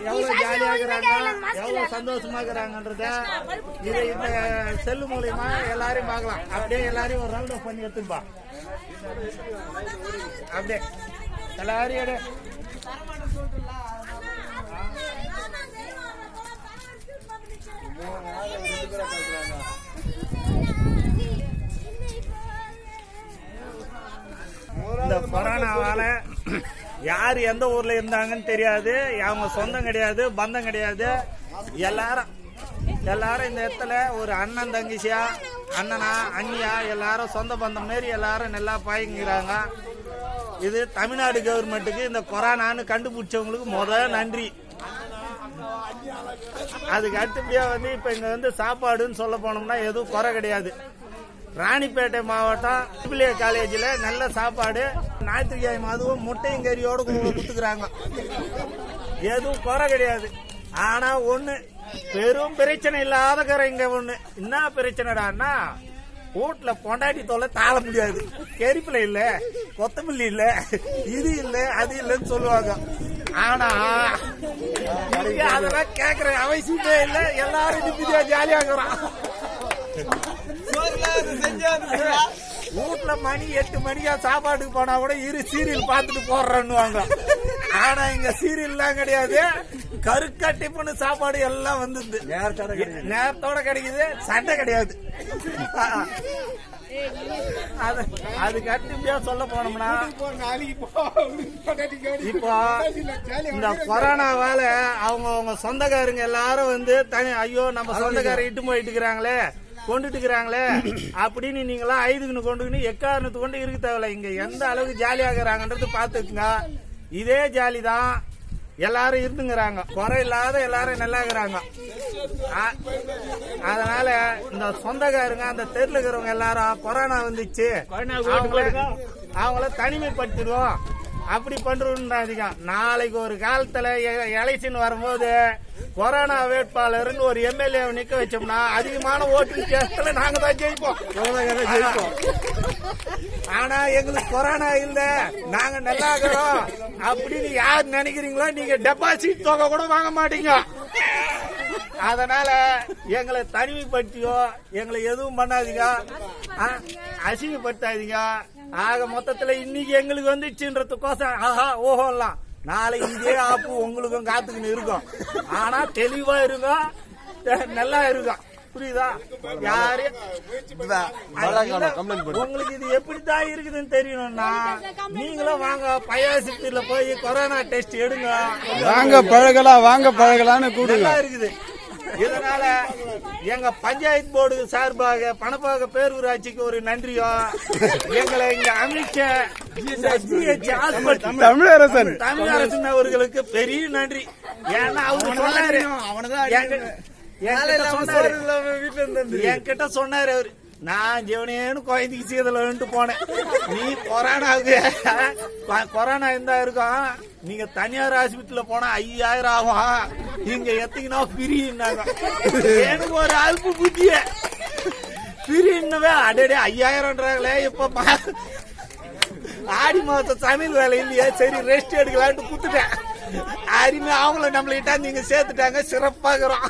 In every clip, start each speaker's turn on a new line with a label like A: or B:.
A: எவ்வளவு ஜாலியா இருக்கிறாங்க எவ்வளவு சந்தோஷமா இருக்கிறாங்கன்றத இதை இந்த செல்லு மூலியமா எல்லாரையும் பார்க்கலாம் அப்படியே எல்லாரையும் ஒரு ரவுண்ட் பண்ணி எடுத்துப்பா அப்படியே எல்லாரையும் எடு. இந்த கொரோனாவால யார் எந்த ஊர்ல இருந்தாங்கன்னு தெரியாது அவங்க சொந்தம் கிடையாது பந்தம் கிடையாது எல்லாரும் எல்லாரும் இந்த இடத்துல ஒரு அண்ணன் தங்கச்சியா அண்ணனா அண்ணியா எல்லாரும் சொந்த பந்தம் மாரி எல்லாரும் நல்லா பாய்ங்கிறாங்க இது தமிழ்நாடு கவர்மெண்ட்டுக்கு இந்த கொரோனான்னு கண்டுபிடிச்சவங்களுக்கு முத நன்றி அதுக்கு அடுத்தபடியா வந்து இப்ப இங்க வந்து சாப்பாடுன்னு சொல்ல போனோம்னா எதுவும் குறை கிடையாது ராணிப்பேட்டை மாவட்டம் பிள்ளைய காலேஜில் நல்ல சாப்பாடு ஞாயிற்றுக்கிழமை அதுவும் முட்டையும் கறியோட குத்துக்கிறாங்க எதுவும் குறை கிடையாது ஆனா ஒண்ணு பெரும் பிரச்சனை இல்லாத கரை இங்க ஒண்ணு என்ன பிரச்சனைடான்னா வீட்டுல பொண்டாட்டி தொல்லை தாழ முடியாது கெரிப்பில இல்ல கொத்தமல்லி இல்ல இது இல்ல அது இல்லன்னு சொல்லுவாங்க ஆனா இங்க அதெல்லாம் கேக்குற அவசியமே இல்ல எல்லாரும் நிம்மதியா ஜாலியா இருக்கிறோம் வீட்டுல மணி எட்டு மணிக்கா சாப்பாட்டுக்கு போனா கூட இரு சீரியல் பார்த்துட்டு போடுறேன்னுவாங்க ஆனா இங்க சீரியல்லாம் கிடையாது கருக்கா டிஃபனு சாப்பாடு எல்லாம் வந்துருது நேரத்தோட கிடைக்குது சண்டை கிடையாது அது அதுக்கு அடுத்தபடியா சொல்ல போனோம்னா இப்போ இந்த கொரோனாவால அவங்க அவங்க சொந்தக்காரங்க எல்லாரும் வந்து தனி ஐயோ நம்ம சொந்தக்காரர் இட்டு போயிட்டு இருக்கிறாங்களே கொண்டுட்டு இருக்கிறாங்களே அப்படின்னு நீங்களா ஐதுக்குன்னு கொண்டுக்கின்னு எக்காரணத்து கொண்டு இருக்க தேவையில்ல இங்க எந்த அளவுக்கு ஜாலியா இருக்கிறாங்கன்றது பாத்துக்குங்க இதே ஜாலி தான் எல்லாரும் இருந்துங்கிறாங்க குறை இல்லாத எல்லாரும் நல்லா இருக்கிறாங்க ஆ- அதனால இந்த சொந்தக்காரங்க அந்த தெருல இருக்கிறவங்க எல்லாரும் கொரோனா வந்துச்சு அவங்கள அவங்கள தனிமைப்படுத்திடுவோம் அப்படி பண்றோம்னு நாளைக்கு ஒரு காலத்துல எலெக்ஷன் வரும்போது கொரோனா வேட்பாளர்னு ஒரு எம்எல்ஏ நிக்க வச்சோம்னா அதிகமான ஓட்டு வித்தியாசத்துல நாங்க தான் ஜெயிப்போம் ஜெயிப்போம் ஆனா எங்களுக்கு கொரோனா இல்ல நாங்க நல்லா இருக்கிறோம் அப்படின்னு யார் நினைக்கிறீங்களோ நீங்க டெபாசிட் தொகை கூட வாங்க மாட்டீங்க அதனால எங்களை தனிமைப்படுத்தியோ எங்களை எதுவும் பண்ணாதீங்க ஆ, அசிங்கப்படுத்தாதீங்க ஆக மொத்தத்துல இன்னைக்கு எங்களுக்கு வந்துச்சுன்றதுக்கோசம் ஆஹா ஓஹோலாம் நாளைக்கு இதே ஆப்பு உங்களுக்கும் காத்துக்கின்னு இருக்கும் ஆனா தெளிவா இருக்கும் தெ- நல்லா இருக்கும் புரியுதா யாரு உங்களுக்கு இது எப்படித்தான் இருக்குதுன்னு தெரியணும்னா நீங்களும் வாங்க பயாசித்தில போய் கொரோனா டெஸ்ட் எடுங்க
B: வாங்க பழகலாம் வாங்க பழகலாம்னு கூடுங்க
A: நல்லா இருக்குது இதனால எங்க பஞ்சாயத்து போர்டு சார்பாக பணப்பாக பேரூராட்சிக்கு ஒரு நன்றியும் எங்களை இங்க அமைச்ச GH ஹாஸ்பிட்டல்
B: தமிழரசன்
A: தமிழரசன் அவர்களுக்கு பெரிய நன்றி ஏன்னா அவரு சொன்னாரு என்கிட்ட- என்கிட்ட சொன்னாரு. என்கிட்ட சொன்னாரு அவரு நான் ஜெவனேன்னு குழந்தைக்கு சீதலன்ட்டு போனேன் நீ கொரோனாவுக்கு கொ- கொரோனா இருந்தா இருக்கும் நீங்க தனியார் ஹாஸ்பிட்டல்ல போனா ஐயாயிரம் ஆகும் இங்க எத்தீங்கன்னா பிரின்னாங்க எனக்கு ஒரு அல்பு புத்திய பிரின்னவே அடடே ஐயாயிரம்ன்றாங்களே இப்ப மா- ஆடி மாசம் சமையல் வேலை இல்லையே சரி ரெஸ்ட் எடுக்கலான்ட்டு குத்துட்டேன் அருமை அவங்கள நம்மள இட்டாந்து இங்க சேர்த்துட்டாங்க சிறப்பாகிறோம்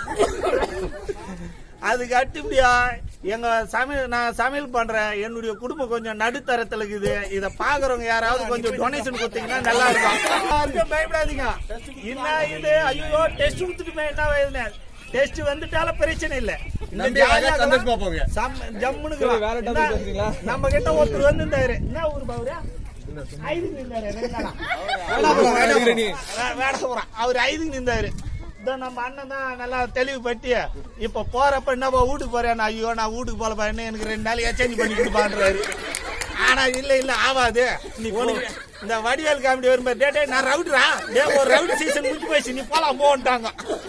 A: அதுக்கு அடுத்தபடியா எங்க சமையல் நான் சமையல் பண்றேன் என்னுடைய குடும்பம் கொஞ்சம் நடுத்தரத்துல இருக்குது இத பாக்குறவங்க யாராவது கொஞ்சம் டொனேஷன் கொடுத்தீங்கன்னா நல்லா இருக்கும் யாருக்கும் பயப்படாதீங்க என்ன இது ஐயோ டெஸ்ட் கொடுத்துட்டுமே என்ன வயதுல டெஸ்ட் வந்துட்டால பிரச்சனை இல்ல இந்த ஜாலியாக செம்ம- ஜம்முன்னு இருக்கலாம். என்ன, நம்ம கிட்ட ஒருத்தர் வந்திருந்தாரு என்ன ஊர் பாவுரா ஐதுக்கு நின்றாரு ரெண்டு நாளா. வே- வேடபுரம் அவர் ஐதுக்கு நின்றாரு இதோ நம்ம அண்ணன் தான் நல்லா தெளிவுபட்டு இப்ப போறப்ப என்னப்பா வீட்டுக்கு போறேன் ஐயோ நான் வீட்டுக்கு போலப்பா என்ன எனக்கு ரெண்டு நாள் எக்ஸ்சேஞ்ச் பண்ணி கொடுப்பான்றாரு ஆனா இல்ல இல்ல ஆவாது உனக்கு இந்த வடிவேல் காமெடி வரும்போது டே டேய், நான் ரவுட்ரா டே ஒரு ரவுட் சீசன் முடிஞ்சு போயிடுச்சு நீ போலாம் போன்ட்டாங்க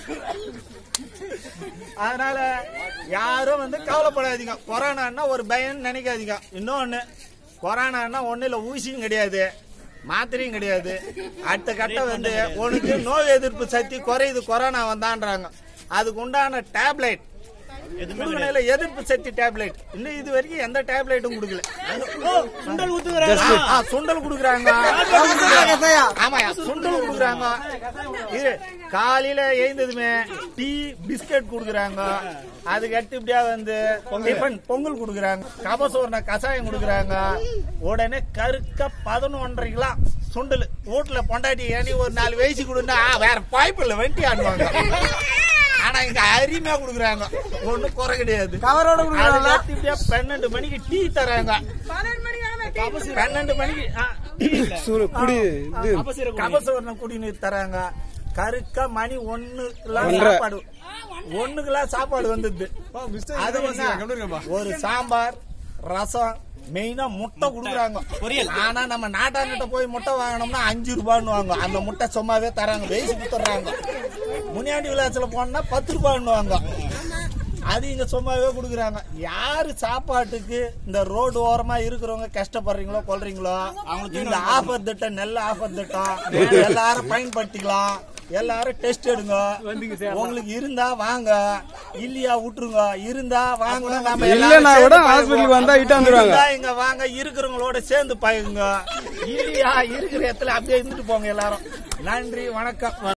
A: அதனால யாரும் வந்து கவலைப்படாதீங்க கொரோனான்னா ஒரு பயம் நினைக்காதீங்க இன்னொன்னு கொரோனான்னா ஒண்ணு இல்ல ஊசியும் கிடையாது மாத்திரையும் கிடையாது அடுத்த கட்டம் வந்து உனக்கு நோய் எதிர்ப்பு சக்தி குறையுது கொரோனா வந்தான்றாங்க அதுக்கு உண்டான டேப்லெட் குடுக்கணையில எதிர்ப்பு சக்தி டேப்லெட் இன்னும் இது வரைக்கும் எந்த டேப்லெட்டும் குடுக்கல
C: சுண்டல் ஊத்துக்கிறாங்க
A: ஆ, சுண்டல் குடுக்குறாங்க ஆமாயா சுண்டல் குடுக்குறாங்க இது காலையில எழுந்ததுமே டீ பிஸ்கட் குடுக்குறாங்க அதுக்கு அடுத்து இப்படியா வந்து டிஃபன் பொங்கல் குடுக்குறாங்க கபசூர்ண கசாயம் குடுக்குறாங்க உடனே கருக்க பதினொன்றரை கிலோ சுண்டல் வீட்டுல பொண்டாட்டி ஏணி ஒரு நாலு வயசு கொடுன்னா வேற பாய்ப்பு இல்ல வெட்டி ஆடுவாங்க ஆனா இங்க அருமையா குடுக்குறாங்க ஒண்ணும் குறை கிடையாது
C: கவரோட
A: அதுக்கு அடுத்து இப்படியா பன்னெண்டு மணிக்கு டீ தராங்க பன்னெண்டு மணிக்கு ஆ,
B: சூடு குடி இது
A: கபசுவர்ணம் குடிநீர் தராங்க கருக்க மணி ஒண்ணுக்குலாம்
B: ஒன்றரை.
A: சாப்பாடு ஒண்ணுக்குலாம் சாப்பாடு வந்தது அது என்ன? ஒரு சாம்பார் ரசம் மெயினா முட்டை குடுக்குறாங்க ஆனா நம்ம நாட்டாங்கிட்ட போய் முட்டை வாங்கினோம்னா அஞ்சு ரூபான்னு வாங்க அந்த முட்டை சும்மாவே தராங்க வெயிச்சு கொடுத்துட்றாங்க முனியாண்டி விலாசத்துல போனா பத்து ரூபான்னு வாங்க அது இங்க சும்மாவே குடுக்குறாங்க யாரு சாப்பாட்டுக்கு இந்த ரோடு ஓரமா இருக்கிறவங்க கஷ்டப்படுறீங்களோ கொள்றீங்களோ இந்த ஆஃபர் திட்டம் நல்ல ஆஃபர் திட்டம் எல்லாரும் பயன்படுத்திக்கலாம் எல்லாரும் டெஸ்ட் எடுங்க உங்களுக்கு இருந்தா வாங்க இல்லையா விட்டுருங்க இருந்தா வாங்க நம்ம எல்லாரும்
B: இல்லைன்னா கூட
A: சேர்ந்து
B: ஹாஸ்பிட்டலுக்கு வந்தா இட்டு வந்துருவாங்க.
A: இருந்தா இங்க வாங்க இருக்கிறவங்களோட சேர்ந்து பழகுங்க இல்லையா இருக்கிற இடத்துல அப்படியே இருந்துட்டு போங்க எல்லாரும் நன்றி வணக்கம்